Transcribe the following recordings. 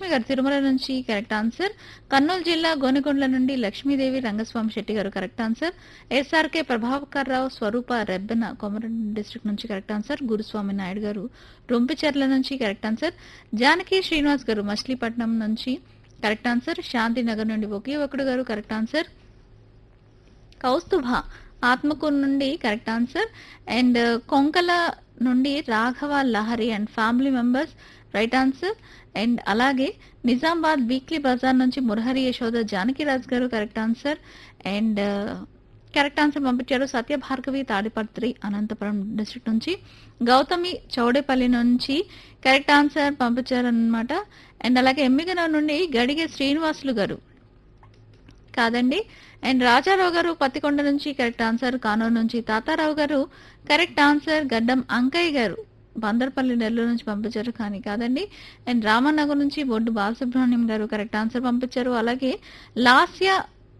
జయలక్ష్మి గారు తిరుమల నుంచి correct answer Kurnool జిల్లా గోనెకొండల నుండి Lakshmidevi Rangaswamy Shetty garu correct answer SRK Prabhakar Rao Swaroopa Rebbena Komaram district నుంచి కరెక్ట్ ఆన్సర్ గురుస్వామి నాయుడు గారు రొంపిచెర్ల నుంచి కరెక్ట్ ఆన్సర్ జానకి శ్రీనివాస్ గారు మచిలీపట్నం నుంచి కరెక్ట్ ఆన్సర్ శాంతినగర్ నుండి ఒకే ఒకడు గారు కరెక్ట్ ఆన్సర్ కౌస్తుభ ఆత్మకూరు నుండి కరెక్ట్ ఆన్సర్ అండ్ కొంకల నుండి Raghava Lahari and family members right answer and అలాగే నిజామాబాద్ వీక్లీ బజార్ నుంచి Murahari Yashoda Janakiraj garu correct answer and correct answer పంపించారు సత్య భార్గవి తాడిపత్రి అనంతపురం డిస్ట్రిక్ట్ నుంచి గౌతమి చౌడేపల్లి నుంచి కరెక్ట్ ఆన్సర్ పంపించారు అనమాట అండ్ అలాగే ఎమ్మిగనూరు నుండి గడిగే శ్రీనివాసులు గారు కాదండి అండ్ రాజారావు గారు పత్తికొండ నుంచి కరెక్ట్ ఆన్సర్ కానూరు నుంచి తాతారావు గారు కరెక్ట్ ఆన్సర్ గడ్డం అంకయ్య గారు బందర్పల్లి నెల్లూరు నుంచి పంపించారు కానీ కాదండి అండ్ రామనగర్ నుంచి బొడ్డు బాలసుబ్రహ్మణ్యం గారు కరెక్ట్ ఆన్సర్ పంపించారు అలాగే లాస్య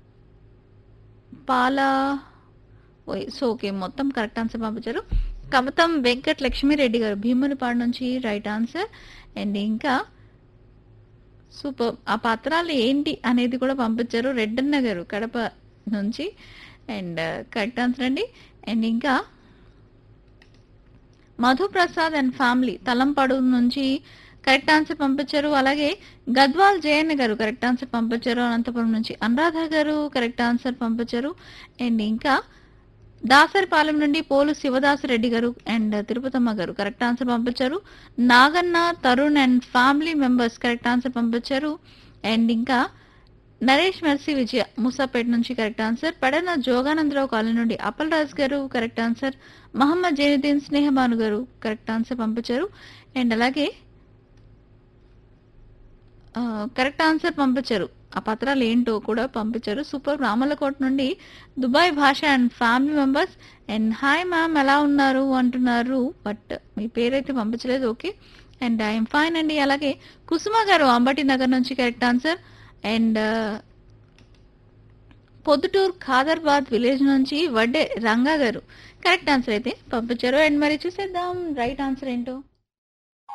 పాల ఓయ్, సో ఓకే మొత్తం కరెక్ట్ ఆన్సర్ పంపించారు కమతం వెంకట్ లక్ష్మీరెడ్డి గారు భీమునిపాడు నుంచి రైట్ ఆన్సర్ అండ్ ఇంకా సూపర్ ఆ పత్రాలు ఏంటి అనేది కూడా పంపించారు రెడ్డన్న గారు కడప నుంచి అండ్ కరెక్ట్ ఆన్సర్ అండి అండ్ ఇంకా మధుప్రసాద్ అండ్ ఫ్యామిలీ తలంపాడు నుంచి కరెక్ట్ ఆన్సర్ పంపించారు అలాగే గద్వాల్ జయన్న గారు కరెక్ట్ ఆన్సర్ పంపించారు అనంతపురం నుంచి అనురాధ గారు కరెక్ట్ ఆన్సర్ పంపించారు అండ్ ఇంకా దాసరిపాలెం నుండి పోలు శివదాస్ రెడ్డి గారు అండ్ తిరుపతమ్మ గారు కరెక్ట్ ఆన్సర్ పంపించారు Naganna Tarun and family members correct answer పంపించారు అండ్ ఇంకా నరేష్ మెర్సీ విజయ ముసాపేట్ నుంచి correct answer Padana Joganandarao colony నుండి Appal Raj garu correct answer Mohammed Jainuddin Snehabanu garu correct answer పంపించారు అండ్ అలాగే ఆ, కరెక్ట్ ఆన్సర్ పంపించారు ఆ పత్రాలు ఏంటో కూడా పంపించారు సూపర్ రామలకోట నుండి Dubai Basha and family members and hi ma'am ఎలా ఉన్నారు అంటున్నారు బట్ మీ పేరైతే పంపించలేదు ఓకే అండ్ ఐఎమ్ ఫైన్ అండి అలాగే కుసుమ గారు అంబటి నగర్ నుంచి correct answer and Proddatur Khaderabad village నుంచి వడ్డే రంగా గారు కరెక్ట్ ఆన్సర్ అయితే పంపించారు అండ్ మరి చూసేద్దాం రైట్ ఆన్సర్ ఏంటో